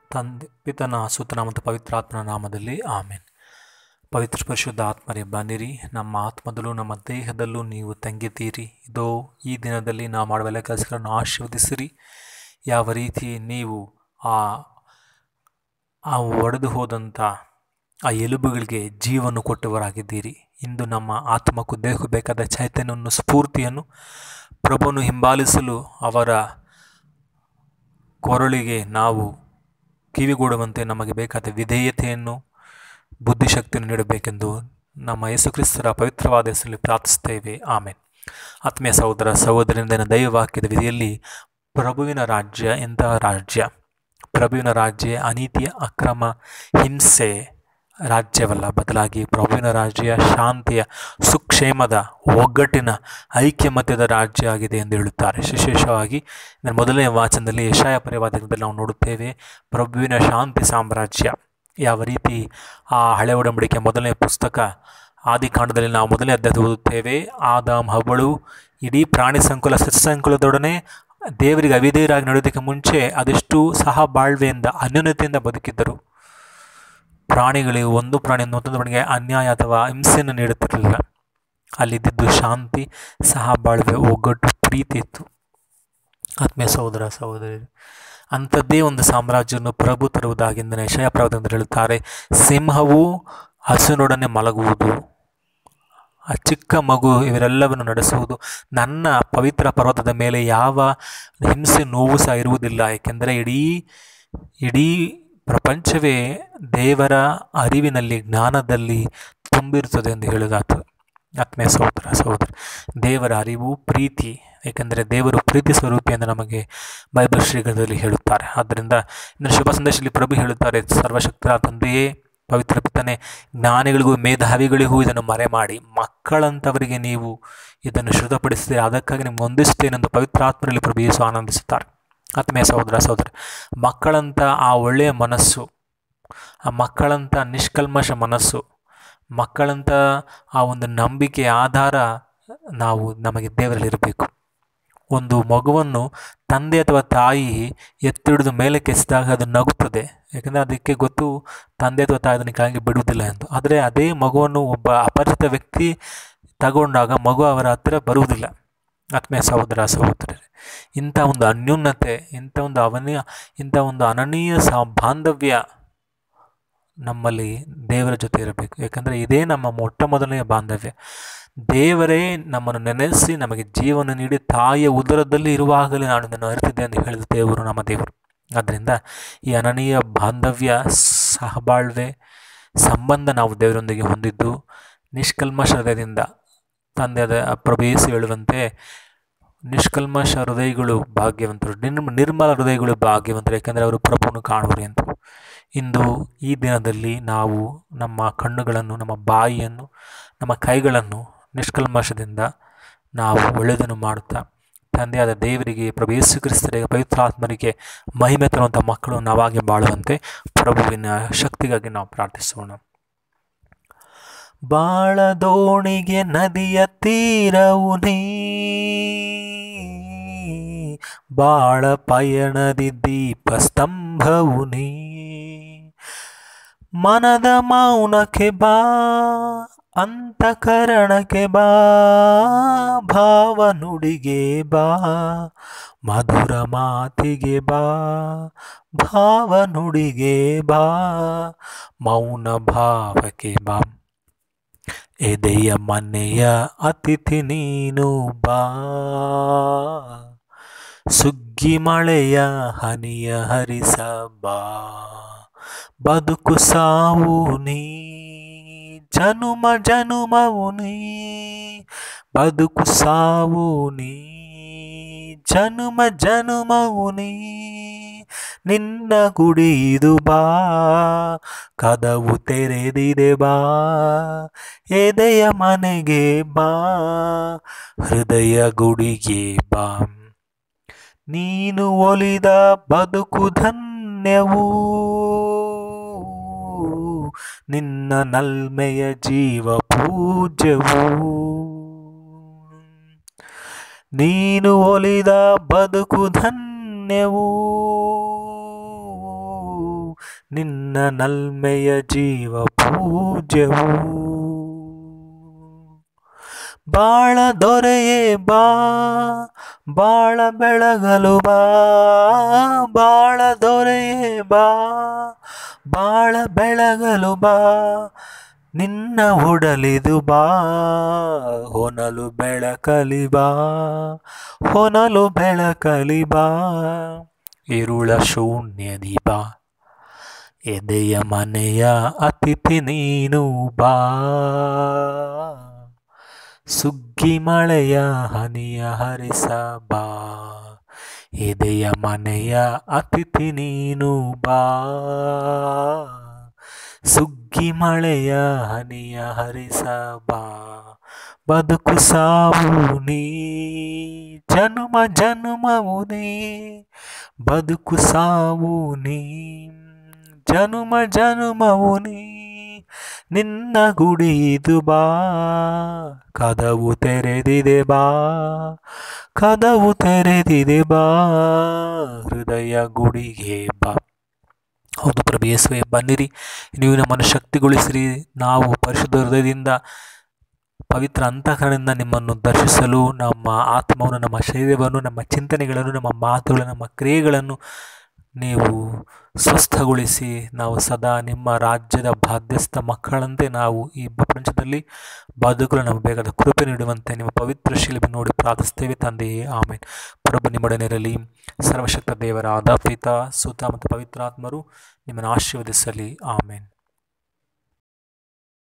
ತಂದೆ ಪಿತನ ಸುತನ ಮತ್ತು ಪವಿತ್ರಾತ್ಮನ ನಾಮದಲ್ಲಿ ಆಮೇನ್ ಪವಿತ್ರ ಪರಿಶುದ್ಧ ಆತ್ಮರೇ ಬನ್ನಿರಿ ನಮ್ಮ ಆತ್ಮದಲ್ಲೂ ನಮ್ಮ ದೇಹದಲ್ಲೂ ನೀವು ತಂಗಿದ್ದೀರಿ ಇದೋ ಈ ದಿನದಲ್ಲಿ ನಾವು ಮಾಡುವ ಎಲ್ಲ ಕೆಲಸಗಳನ್ನು ಆಶೀರ್ವದಿಸಿರಿ ಯಾವ ರೀತಿ ನೀವು ಆ ಆ ಒಡೆದು ಹೋದಂಥ ಆ ಎಲುಬುಗಳಿಗೆ ಜೀವವನ್ನು ಕೊಟ್ಟವರಾಗಿದ್ದೀರಿ ಇಂದು ನಮ್ಮ ಆತ್ಮಕ್ಕೂ ದೇಹಕ್ಕೂ ಬೇಕಾದ ಚೈತನ್ಯವನ್ನು ಸ್ಫೂರ್ತಿಯನ್ನು ಪ್ರಭುವನ್ನು ಹಿಂಬಾಲಿಸಲು ಅವರ ಕೊರಳಿಗೆ ನಾವು ಕಿವಿಗೂಡುವಂತೆ ನಮಗೆ ಬೇಕಾದ ವಿಧೇಯತೆಯನ್ನು ಬುದ್ಧಿಶಕ್ತಿಯನ್ನು ನೀಡಬೇಕೆಂದು ನಮ್ಮ ಯೇಸುಕ್ರಿಸ್ತರ ಪವಿತ್ರವಾದ ಹೆಸರಲ್ಲಿ ಪ್ರಾರ್ಥಿಸ್ತೇವೆ ಆಮೇಲೆ ಆತ್ಮೀಯ ಸಹೋದರ ಸಹೋದರನಿಂದ ದೈವವಾಕ್ಯದ ವಿಧಿಯಲ್ಲಿ ಪ್ರಭುವಿನ ರಾಜ್ಯ ಎಂತಹ ರಾಜ್ಯ ಪ್ರಭುವಿನ ರಾಜ್ಯ ಅನೀತಿಯ ಅಕ್ರಮ ಹಿಂಸೆ ರಾಜ್ಯವಲ್ಲ ಬದಲಾಗಿ ಪ್ರಭುವಿನ ರಾಜ್ಯ ಶಾಂತಿಯ ಸುಕ್ಷೇಮದ ಒಗ್ಗಟ್ಟಿನ ಐಕ್ಯಮತ್ಯದ ರಾಜ್ಯ ಆಗಿದೆ ಎಂದು ಹೇಳುತ್ತಾರೆ ವಿಶೇಷವಾಗಿ ಮೊದಲನೇ ವಾಚನದಲ್ಲಿ ಯಶಾಯ ಪರಿವಾದದಲ್ಲಿ ನಾವು ನೋಡುತ್ತೇವೆ ಪ್ರಭುವಿನ ಶಾಂತಿ ಸಾಮ್ರಾಜ್ಯ ಯಾವ ರೀತಿ ಆ ಹಳೆ ಒಡಂಬಡಿಕೆ ಮೊದಲನೇ ಪುಸ್ತಕ ಆದಿಕಾಂಡದಲ್ಲಿ ನಾವು ಮೊದಲನೇ ಅಧ್ಯಾಯ ಓದುತ್ತೇವೆ ಆದಾಮ್ ಹಬ್ಬಳು ಇಡೀ ಪ್ರಾಣಿ ಸಂಕುಲ ಸಸ್ಯ ಸಂಕುಲದೊಡನೆ ದೇವರಿಗೆ ಅವಿಧೇಯರಾಗಿ ನಡೆಯೋದಕ್ಕೆ ಮುಂಚೆ ಅದೆಷ್ಟು ಸಹ ಬಾಳ್ವೆಯಿಂದ ಅನ್ಯೋನ್ಯತೆಯಿಂದ ಬದುಕಿದ್ದರು ಪ್ರಾಣಿಗಳಿಗೆ ಒಂದು ಪ್ರಾಣಿ ಮತ್ತೊಂದು ಪ್ರಾಣಿಗೆ ಅನ್ಯಾಯ ಅಥವಾ ಹಿಂಸೆಯನ್ನು ನೀಡುತ್ತಿರಲಿಲ್ಲ ಅಲ್ಲಿದ್ದಿದ್ದು ಶಾಂತಿ ಸಹ ಬಾಳ್ವೆ ಒಗ್ಗಟ್ಟು ಪ್ರೀತಿ ಇತ್ತು ಆತ್ಮೀಯ ಸಹೋದರ ಸಹೋದರಿ ಅಂಥದ್ದೇ ಒಂದು ಸಾಮ್ರಾಜ್ಯವನ್ನು ಪ್ರಭು ತರುವುದಾಗಿಂದ ಯಶಯ ಪ್ರವದಿಂದ ಹೇಳುತ್ತಾರೆ ಸಿಂಹವು ಹಸುನೊಡನೆ ಮಲಗುವುದು ಆ ಚಿಕ್ಕ ಮಗು ಇವರೆಲ್ಲವನ್ನು ನಡೆಸುವುದು ನನ್ನ ಪವಿತ್ರ ಪರ್ವತದ ಮೇಲೆ ಯಾವ ಹಿಂಸೆ ನೋವು ಸಹ ಇರುವುದಿಲ್ಲ ಏಕೆಂದರೆ ಇಡೀ ಇಡೀ ಪ್ರಪಂಚವೇ ದೇವರ ಅರಿವಿನಲ್ಲಿ ಜ್ಞಾನದಲ್ಲಿ ತುಂಬಿರುತ್ತದೆ ಎಂದು ಹೇಳುವುದಾತು ಆತ್ಮೀಯ ಸಹೋದರ ಸಹೋದರ ದೇವರ ಅರಿವು ಪ್ರೀತಿ ಏಕೆಂದರೆ ದೇವರು ಪ್ರೀತಿ ಸ್ವರೂಪಿ ಎಂದು ನಮಗೆ ಬೈಬಲ್ ಶ್ರೀಗಂಧದಲ್ಲಿ ಹೇಳುತ್ತಾರೆ ಆದ್ದರಿಂದ ಇನ್ನು ಶುಭ ಸಂದೇಶದಲ್ಲಿ ಪ್ರಭು ಹೇಳುತ್ತಾರೆ ಸರ್ವಶಕ್ತ ತಂದೆಯೇ ಪವಿತ್ರ ಪಿತನೆ ಜ್ಞಾನಿಗಳಿಗೂ ಮೇಧಾವಿಗಳಿಗೂ ಇದನ್ನು ಮರೆ ಮಾಡಿ ಮಕ್ಕಳಂಥವರಿಗೆ ನೀವು ಇದನ್ನು ಶ್ರುತಪಡಿಸಿದೆ ಅದಕ್ಕಾಗಿ ನಿಮ್ಗೆ ಹೊಂದಿಸ್ತೇನೆಂದು ಪವಿತ್ರಾತ್ಮರಲ್ಲಿ ಪ್ರಭು ಯೇಸು ಆನಂದಿಸುತ್ತಾರೆ ಆತ್ಮೀಯ ಸಹೋದರ ಸಹೋದರಿ ಮಕ್ಕಳಂಥ ಆ ಒಳ್ಳೆಯ ಮನಸ್ಸು ಆ ಮಕ್ಕಳಂಥ ನಿಷ್ಕಲ್ಮಶ ಮನಸ್ಸು ಮಕ್ಕಳಂಥ ಆ ಒಂದು ನಂಬಿಕೆ ಆಧಾರ ನಾವು ನಮಗೆ ದೇವರಲ್ಲಿರಬೇಕು ಒಂದು ಮಗುವನ್ನು ತಂದೆ ಅಥವಾ ತಾಯಿ ಎತ್ತಿಡಿದು ಮೇಲೆ ಕೆಸಿದಾಗ ಅದು ನಗುತ್ತದೆ ಯಾಕಂದರೆ ಅದಕ್ಕೆ ಗೊತ್ತು ತಂದೆ ಅಥವಾ ತಾಯಿ ಅದನ್ನು ಕೆಳಗೆ ಬಿಡುವುದಿಲ್ಲ ಎಂದು ಆದರೆ ಅದೇ ಮಗುವನ್ನು ಒಬ್ಬ ಅಪರಿಚಿತ ವ್ಯಕ್ತಿ ತಗೊಂಡಾಗ ಮಗು ಅವರ ಹತ್ತಿರ ಬರುವುದಿಲ್ಲ ಆತ್ಮೀಯ ಸಹೋದರ ಸಹೋದರರೇ ಇಂಥ ಒಂದು ಅನ್ಯೂನ್ಯತೆ ಇಂಥ ಒಂದು ಅವನೀಯ ಇಂಥ ಒಂದು ಅನನೀಯ ಸಹ ಬಾಂಧವ್ಯ ನಮ್ಮಲ್ಲಿ ದೇವರ ಜೊತೆ ಇರಬೇಕು ಯಾಕಂದರೆ ಇದೇ ನಮ್ಮ ಮೊಟ್ಟ ಮೊದಲನೆಯ ಬಾಂಧವ್ಯ ದೇವರೇ ನಮ್ಮನ್ನು ನೆನೆಸಿ ನಮಗೆ ಜೀವನ ನೀಡಿ ತಾಯಿಯ ಉದರದಲ್ಲಿ ಇರುವಾಗಲೇ ನಾನು ಇದನ್ನು ಅರಿತಿದ್ದೆ ಎಂದು ಹೇಳಿದ ದೇವರು ನಮ್ಮ ದೇವರು ಆದ್ದರಿಂದ ಈ ಅನನೀಯ ಬಾಂಧವ್ಯ ಸಹಬಾಳ್ವೆ ಸಂಬಂಧ ನಾವು ದೇವರೊಂದಿಗೆ ಹೊಂದಿದ್ದು ನಿಷ್ಕಲ್ಮಶ ಹೃದಯದಿಂದ ತಂದೆಯಾದ ಪ್ರಭೇಸಿ ಹೇಳುವಂತೆ ನಿಷ್ಕಲ್ಮಶ ಹೃದಯಗಳು ಭಾಗ್ಯವಂತರು ನಿರ್ಮ ನಿರ್ಮಲ ಹೃದಯಗಳು ಭಾಗ್ಯವಂತರು ಯಾಕೆಂದರೆ ಅವರು ಪ್ರಭುವನ್ನು ಕಾಣುವರು ಎಂದು ಇಂದು ಈ ದಿನದಲ್ಲಿ ನಾವು ನಮ್ಮ ಕಣ್ಣುಗಳನ್ನು ನಮ್ಮ ಬಾಯಿಯನ್ನು ನಮ್ಮ ಕೈಗಳನ್ನು ನಿಷ್ಕಲ್ಮಶದಿಂದ ನಾವು ಒಳ್ಳೆಯದನ್ನು ಮಾಡುತ್ತಾ ತಂದೆಯಾದ ದೇವರಿಗೆ ಪ್ರಭು ಯೇಸು ಕ್ರಿಸ್ತರಿಗೆ ಪವಿತ್ರಾತ್ಮರಿಗೆ ಮಹಿಮೆ ತರುವಂಥ ಮಕ್ಕಳು ನಾವಾಗಿ ಬಾಳುವಂತೆ ಪ್ರಭುವಿನ ಶಕ್ತಿಗಾಗಿ ನಾವು ಪ್ರಾರ್ಥಿಸೋಣ ಬಾಳದೋಣಿಗೆ ನದಿಯ ತೀರವು ನೀ ಬಾಳ ಪಯಣದಿ ದೀಪ ಸ್ತಂಭವು ನೀ ಮನದ ಮೌನಕ್ಕೆ ಬಾ ಅಂತಕರಣಕ್ಕೆ ಬಾ ಭಾವ ನುಡಿಗೆ ಬಾ ಮಧುರ ಮಾತಿಗೆ ಬಾ ಭಾವ ನುಡಿಗೆ ಬಾ ಮೌನ ಭಾವಕ್ಕೆ ಬಾ ಎದೆಯ ಮನೆಯ ಅತಿಥಿ ನೀನು ಬಾ ಸುಗ್ಗಿ ಮಳೆಯ ಹನಿಯ ಹರಿಸ ಬಾ ಬದುಕು ಸಾವು ನೀ ಜನುಮ ಜನುಮವು ನೀ ಬದುಕು ಸಾವು ನೀ ಜನುಮ ಜನುಮವು ನೀ ನಿನ್ನ ಗುಡಿ ಇದು ಬಾ ಕದವು ತೆರೆದಿದೆ ಬಾ ಎದೆಯ ಮನೆಗೆ ಬಾ ಹೃದಯ ಗುಡಿಗೆ ಬಾ ನೀನು ಒಲಿದ ಬದುಕು ಧನ್ಯವು ನಿನ್ನ ನಲ್ಮೆಯ ಜೀವ ಪೂಜ್ಯವು ನೀನು ಒಲಿದ ಬದುಕು ಧನ್ಯವು ನಿನ್ನ ನಲ್ಮೆಯ ಜೀವ ಪೂಜ್ಯವು ಬಾಳ ದೊರೆಯೇ ಬಾ ಬಾಳ ಬೆಳಗಲು ಬಾ ಬಾಳ ದೊರೆಯೇ ಬಾ ಬಾಳ ಬೆಳಗಲು ಬಾ ನಿನ್ನ ಉಡಲಿದು ಬಾ ಹೊನಲು ಬೆಳಕಲಿ ಬಾ ಹೊನಲು ಬೆಳಕಲಿ ಬಾ ಇರುಳ ಶೂನ್ಯದಿ ಬಾ ಎದೆಯ ಮನೆಯ ಅತಿಥಿ ನೀನು ಬಾ ಸುಗ್ಗಿ ಮಳೆಯ ಹನಿಯ ಹರಿಸ ಬಾ ಎದೆಯ ಮನೆಯ ಅತಿಥಿ ನೀನು ಬಾ ಸುಗ್ಗಿ ಮಳೆಯ ಹನಿಯ ಹರಿಸ ಬಾ ಬದುಕು ಸಾವು ನೀ ಜನುಮ ಜನುಮವು ನೀ ಬದುಕು ಸಾವು ನೀ ಜನುಮ ಜನುಮವು ನೀ ನಿನ್ನ ಗುಡಿದು ಬಾ ಕದವು ತೆರೆದಿದೆ ಬಾ ಕದವು ತೆರೆದಿದೆ ಬಾ ಹೃದಯ ಗುಡಿಗೆ ಬಾ ಹೌದು ಪ್ರಭು ಯೇಸುವೆ ಬನ್ನಿರಿ ನೀವು ನಮ್ಮನ್ನು ಶಕ್ತಿಗೊಳಿಸಿರಿ ನಾವು ಪರಿಶುದ್ಧ ಹೃದಯದಿಂದ ಪವಿತ್ರ ಅಂತಃಕರಣದಿಂದ ನಿಮ್ಮನ್ನು ದರ್ಶಿಸಲು ನಮ್ಮ ಆತ್ಮವನ್ನು ನಮ್ಮ ಶರೀರವನ್ನು ನಮ್ಮ ಚಿಂತನೆಗಳನ್ನು ನಮ್ಮ ಮಾತುಗಳನ್ನು ನಮ್ಮ ಕ್ರಿಯೆಗಳನ್ನು ನೀವು ಸ್ವಸ್ಥಗೊಳಿಸಿ ನಾವು ಸದಾ ನಿಮ್ಮ ರಾಜ್ಯದ ಬಾಧ್ಯಸ್ಥ ಮಕ್ಕಳಂತೆ ನಾವು ಈ ಪ್ರಪಂಚದಲ್ಲಿ ಬದುಕಲು ನಮಗೆ ಬೇಕಾದ ಕೃಪೆ ನೀಡುವಂತೆ ನಿಮ್ಮ ಪವಿತ್ರ ಶಿಲ್ಪಿ ನೋಡಿ ಪ್ರಾರ್ಥಿಸ್ತೇವೆ ತಂದೆಯೇ ಆಮೇಲೆ ಪ್ರಭು ನಿಮ್ಮೊಡನಿರಲಿ ಸರ್ವಶಕ್ತ ದೇವರಾದ ಪಿತ ಸುತ ಮತ್ತು ಪವಿತ್ರಾತ್ಮರು ನಿಮ್ಮನ್ನು ಆಶೀರ್ವದಿಸಲಿ ಆಮೇನ್